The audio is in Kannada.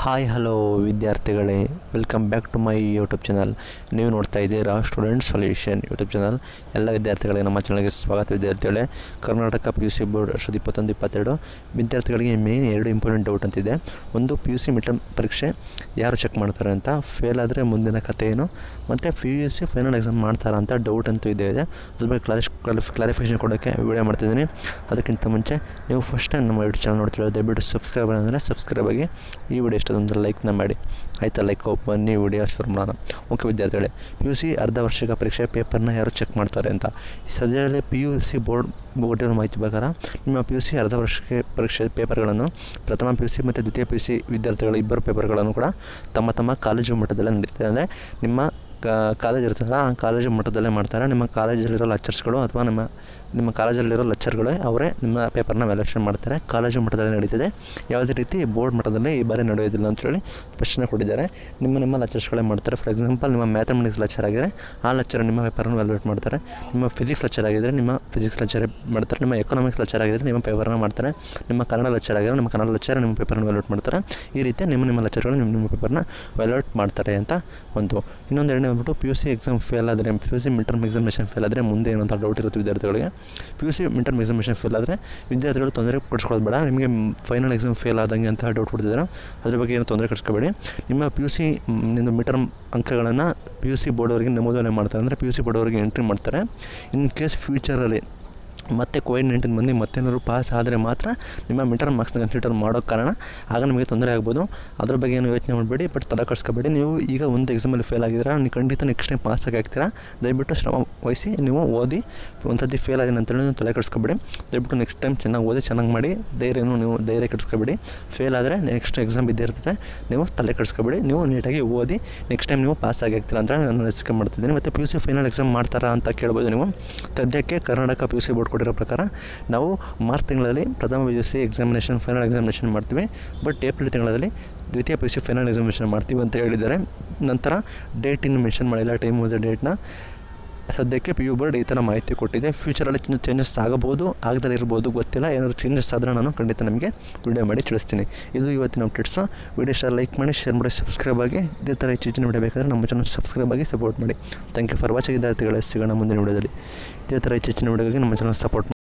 ಹಾಯ್ ಹಲೋ ವಿದ್ಯಾರ್ಥಿಗಳೇ welcome back to my YouTube channel ನೀವು ನೋಡ್ತಾ ಇದ್ದೀರಾ ಸ್ಟೂಡೆಂಟ್ ಸೊಲ್ಯೂಷನ್ ಯೂಟ್ಯೂಬ್ ಚಾನಲ್ ಎಲ್ಲ ವಿದ್ಯಾರ್ಥಿಗಳಿಗೆ ನಮ್ಮ ಚಾನಲ್ಗೆ ಸ್ವಾಗತ ವಿದ್ಯಾರ್ಥಿಗಳೇ Karnataka P U C board ವರ್ಷದ ಇಪ್ಪತ್ತೊಂದು ಇಪ್ಪತ್ತೆರಡು ವಿದ್ಯಾರ್ಥಿಗಳಿಗೆ ಮೇನ್ ಎರಡು ಇಂಪಾರ್ಟೆಂಟ್ ಡೌಟ್ ಅಂತಿದೆ ಒಂದು ಪಿ ಯು ಸಿ ಮಿಡ್ ಪರೀಕ್ಷೆ ಯಾರು ಚೆಕ್ ಮಾಡ್ತಾರೆ ಅಂತ ಫೇಲ್ ಆದರೆ ಮುಂದಿನ ಕಥೆ ಏನು ಮತ್ತು P U C final exam ಮಾಡ್ತಾರಾ ಅಂತ ಡೌಟ್ ಅಂತೂ ಇದೆ ಇದೆ ಅದ್ರ ಬಗ್ಗೆ ಕ್ಲಾರಿಫ್ ಕ್ಲಾರಿಫ್ ಕ್ಲಾರಿಫಿಕೇಷನ್ ಕೊಡೋಕ್ಕೆ ವಿಡಿಯೋ ಮಾಡ್ತಿದ್ದೀನಿ ಅದಕ್ಕಿಂತ ಮುಂಚೆ ನೀವು ಫಸ್ಟ್ ಟೈಮ್ ನಮ್ಮ ಯೂಟ್ಯೂಬ್ ಚಾನಲ್ ನೋಡ್ತಿರೋ ದಯವಿಟ್ಟು ಸಬ್ಸ್ಕ್ರೈಬ್ ಅಂದರೆ ಸಬ್ಸ್ಕ್ರೈಬ್ ಆಗಿ ಈ ವಿಡಿಯೋ ಇಷ್ಟೊಂದು ಲೈಕ್ನ ಮಾಡಿ ಆಯಿತಾ ಲೈಕ್ ಬನ್ನಿ ವಿಡಿಯೋ ಶುರು ಮಾಡೋಣ ಓಕೆ ವಿದ್ಯಾರ್ಥಿಗಳೇ ಪಿ ಯು ಸಿ ಅರ್ಧ ವಾರ್ಷಿಕ ಪರೀಕ್ಷೆ ಪೇಪರ್ನ ಯಾರು ಚೆಕ್ ಮಾಡ್ತಾರೆ ಅಂತ ಸದ್ಯದಲ್ಲೇ ಪಿ ಯು ಸಿ ಬೋರ್ಡ್ ಕೊಟ್ಟಿರೋ ಮಾಹಿತಿ ಪ್ರಕಾರ ನಿಮ್ಮ ಪಿ ಯು ಸಿ ಅರ್ಧ ವರ್ಷಕ್ಕೆ ಪರೀಕ್ಷೆ ಪೇಪರ್ಗಳನ್ನು ಪ್ರಥಮ ಪಿ ಯು ಸಿ ಮತ್ತು ದ್ವಿತೀಯ ಪಿ ಯು ಸಿ ವಿದ್ಯಾರ್ಥಿಗಳ ಇಬ್ಬರು ಪೇಪರ್ಗಳನ್ನು ಕೂಡ ತಮ್ಮ ತಮ್ಮ ಕಾಲೇಜು ಮಟ್ಟದಲ್ಲೇ ನಡೀತದೆ ಅಂದರೆ ನಿಮ್ಮ ಕಾಲೇಜ್ ಇರ್ತದಲ್ಲ ಆ ಕಾಲೇಜು ಮಟ್ಟದಲ್ಲೇ ಮಾಡ್ತಾರೆ ನಿಮ್ಮ ಕಾಲೇಜಲ್ಲಿರೋ ಲೆಕ್ಚರ್ಸ್ಗಳು ಅಥವಾ ನಿಮ್ಮ ನಿಮ್ಮ ಕಾಲೇಜಲ್ಲಿರೋ ಲೆಕ್ಚರ್ಗಳೇ ಅವರೇ ನಿಮ್ಮ ಪೇಪರ್ನ ವ್ಯಾಲ್ಯೂಷನ್ ಮಾಡ್ತಾರೆ ಕಾಲೇಜು ಮಟ್ಟದಲ್ಲಿ ನಡೀತದೆ ಯಾವುದೇ ರೀತಿ ಬೋರ್ಡ್ ಮಟ್ಟದಲ್ಲಿ ಈ ಬಾರಿ ನಡೆಯೋದಿಲ್ಲ ಅಂತೇಳಿ ಪ್ರಶ್ನೆ ಕೊಟ್ಟಿದ್ದಾರೆ ನಿಮ್ಮ ನಿಮ್ಮ ಲೆಕ್ಚರ್ಸ್ಗಳೇ ಮಾಡ್ತಾರೆ ಫಾರ್ ಎಕ್ಸಾಂಪಲ್ ನಿಮ್ಮ ಮ್ಯಾಥಮೆಟಿಕ್ಸ್ ಲೆಕ್ಚರ್ ಆಗಿದ್ದರೆ ಆ ಲೆಕ್ಚರ್ ನಿಮ್ಮ ಪೇಪರನ್ನು ವ್ಯಾಲ್ಯೂಟ್ ಮಾಡ್ತಾರೆ ನಿಮ್ಮ ಫಿಸಿಕ್ಸ್ ಲೆಕ್ಚರ್ ಆಗಿದ್ದರೆ ನಿಮ್ಮ ಫಿಸಿಕ್ಸ್ ಲೆಕ್ಚರ್ ಮಾಡ್ತಾರೆ ನಿಮ್ಮ ಎಕನಾಮಿಕ್ಸ್ ಲೆಕ್ಚರ್ ಆಗಿದ್ದರೆ ನಿಮ್ಮ ಪೇಪರ್ನ ಮಾಡ್ತಾರೆ ನಿಮ್ಮ ಕನ್ನಡ ಲೆಕ್ಚರ್ ಆಗಿದ್ದರೆ ನಿಮ್ಮ ಕನ್ನಡ ಲೆಕ್ಚರ್ ನಿಮ್ಮ ಪೇಪರ್ನ ವ್ಯಾಲ್ಯೂಟ್ ಮಾಡ್ತಾರೆ ಈ ರೀತಿ ನಿಮ್ಮ ನಿಮ್ಮ ಲೆಕ್ಚರ್ಗಳು ನಿಮ್ಮ ನಿಮ್ಮ ಪೇಪರ್ನ ವ್ಯಾಲ್ಯೂಟ್ ಮಾಡ್ತಾರೆ ಅಂತ ಒಂದು ಇನ್ನೊಂದು ಎರಡನೇ ಬಂದ್ಬಿಟ್ಟು P U C exam fail ಆದರೆ P U C mid term examination fail ಆದರೆ ಮುಂದೆ ಏನಂತ ಡೌಟ್ ಇರುತ್ತೆ ವಿದ್ಯಾರ್ಥಿಗಳಿಗೆ P U C mid term examination fail ಆದರೆ ವಿದ್ಯಾರ್ಥಿಗಳು ತೊಂದರೆ ಪಡಿಸ್ಕೊಳ್ಳೋದು ಬೇಡ ನಿಮಗೆ ಫೈನಲ್ ಎಕ್ಸಾಮ್ ಫೇಲ್ ಆದಂಗೆ ಅಂತ ಡೌಟ್ ಕೊಡ್ತಿದ್ದಾರೆ ಅದ್ರ ಬಗ್ಗೆ ಏನು ತೊಂದರೆ ಕಟ್ಸ್ಕೋಬೇಡಿ ನಿಮ್ಮ ಪಿ ಯು ಸಿ ನಿಮ್ಮದು ಮಿಡ್ ಟರ್ಮ್ ಅಂಕಗಳನ್ನು ಪಿ ಯು ಸಿ ಬೋರ್ಡ್ ಅವರಿಗೆ ನಮೂದನೆ ಮಾಡ್ತಾರೆ ಅಂದರೆ ಪಿ ಯು ಸಿ ಬೋರ್ಡ್ ಅವರಿಗೆ ಎಂಟ್ರಿ ಮಾಡ್ತಾರೆ ಇನ್ ಕೇಸ್ ಫ್ಯೂಚರಲ್ಲಿ ಮತ್ತೆ ಕೋವಿಡ್ ನೈನ್ಟೀನ್ ಬಂದು ಮತ್ತೇನಾದ್ರು ಪಾಸ್ ಆದರೆ ಮಾತ್ರ ನಿಮ್ಮ ಮಿಡ್ ಟರ್ಮ್ ಮಾರ್ಕ್ಸ್ನ ಕನ್ಸಿಡರ್ ಮಾಡೋ ಕಾರಣ ಆಗ ನಿಮಗೆ ತೊಂದರೆ ಆಗ್ಬೋದು ಅದ್ರ ಬಗ್ಗೆ ಏನು ಯೋಚನೆ ಮಾಡಬೇಡಿ ಬಟ್ ತಲೆ ಕಟ್ಸ್ಕೊಬೇಡಿ ನೀವು ಈಗ ಒಂದು ಎಕ್ಸಾಮಲ್ಲಿ ಫೇಲ್ ಆಗಿದ್ದೀರಾ ನೀವು ಖಂಡಿತ ನೆಕ್ಸ್ಟ್ ಟೈಮ್ ಪಾಸ್ ಆಗ್ತೀರಾ ದಯವಿಟ್ಟು ಶ್ರಮ ವಹಿಸಿ ನೀವು ಓದಿ ಒಂದು ಸತಿ ಫೇಲ್ ಆಗಿದೆ ಅಂತೇಳಿ ನೀವು ತಲೆ ಕೆಡಿಸ್ಕೊಬೇಡಿ ದಯವಿಟ್ಟು ನೆಕ್ಸ್ಟ್ ಟೈಮ್ ಚೆನ್ನಾಗಿ ಓದಿ ಚೆನ್ನಾಗಿ ಮಾಡಿ ಧೈರ್ಯನೂ ನೀವು ಧೈರ್ಯ ಕೆಡಿಸ್ಕೊಬೇಡಿ ಫೇಲ್ ಆದರೆ ನೆಕ್ಸ್ಟ್ ಎಕ್ಸಾಮ್ ಬಿದ್ದೇ ಇರ್ತದೆ ನೀವು ತಲೆ ಕೆಡಿಸ್ಕೊಬೇಡಿ ನೀವು ನೀಟಾಗಿ ಓದಿ ನೆಕ್ಸ್ಟ್ ಟೈಮ್ ನೀವು ಪಾಸ್ ಆಗಿರ್ತೀರ ಅಂತ ನಾನು ಅನಿಸಿಕೆ ಮಾಡ್ತಿದ್ದೀನಿ ಮತ್ತು P U C final exam ಮಾಡ್ತಾರಾ ಅಂತ ಕೇಳ್ಬೋದು ನೀವು ಸದ್ಯಕ್ಕೆ Karnataka P U C board ಕೊಟ್ಟಿರೋ ಪ್ರಕಾರ ನಾವು ಮಾರ್ಚ್ ತಿಂಗಳಲ್ಲಿ ಪ್ರಥಮ P U C examination final examination ಮಾಡ್ತೀವಿ ಬಟ್ ಏಪ್ರಿಲ್ ತಿಂಗಳಲ್ಲಿ ದ್ವಿತೀಯ P U C final examination ಮಾಡ್ತೀವಿ ಅಂತ ಹೇಳಿದ್ದಾರೆ ನಂತರ ಡೇಟ್ ಇನ್ನು ಮೆನ್ಷನ್ ಮಾಡಿಲ್ಲ ಟೈಮ್ ಮತ್ತು ಡೇಟ್ನ ಸದ್ಯಕ್ಕೆ ಪಿ ಯು ಬೋರ್ಡ್ ಈ ಥರ ಮಾಹಿತಿ ಕೊಟ್ಟಿದೆ ಫ್ಯೂಚರಲ್ಲಿ ಚೇಂಜಸ್ ಆಗಬಹುದು ಆಗದಲ್ಲಿ ಇರ್ಬೋದು ಗೊತ್ತಿಲ್ಲ ಏನಾದರೂ ಚೇಂಜಸ್ ಆದರೆ ನಾನು ಖಂಡಿತ ನಿಮಗೆ ವಿಡಿಯೋ ಮಾಡಿ ತಿಳಿಸ್ತೀನಿ ಇದು ಇವತ್ತಿನ ಅಪ್ಡೇಟ್ಸು ವಿಡಿಯೋ ಇಷ್ಟ ಲೈಕ್ ಮಾಡಿ ಶೇರ್ ಮಾಡಿ ಸಬ್ಸ್ಕ್ರೈಬ್ ಆಗಿ ಇದೇ ಥರ ಹೆಚ್ಚು ಹೆಚ್ಚಿನ ವಿಡಿಯೋ ಬೇಕಾದರೆ ನಮ್ಮ ಚಾನಲ್ ಸಬ್ಸ್ಕ್ರೈಬ್ ಆಗಿ ಸಪೋರ್ಟ್ ಮಾಡಿ ಥ್ಯಾಂಕ್ ಯು ಫಾರ್ ವಾಚಿಂಗ್ ವಿದ್ಯಾರ್ಥಿಗಳೇ ಸಿಗೋಣ ಮುಂದಿನ ವಿಡಿಯೋದಲ್ಲಿ ಇದೇ ಥರ ಹೆಚ್ಚು ಹೆಚ್ಚಿನ ವಿಡಿಯೋಗಾಗಿ ನಮ್ಮ ಚಾನಲ್ ಸಪೋರ್ಟ್ ಮಾಡಿ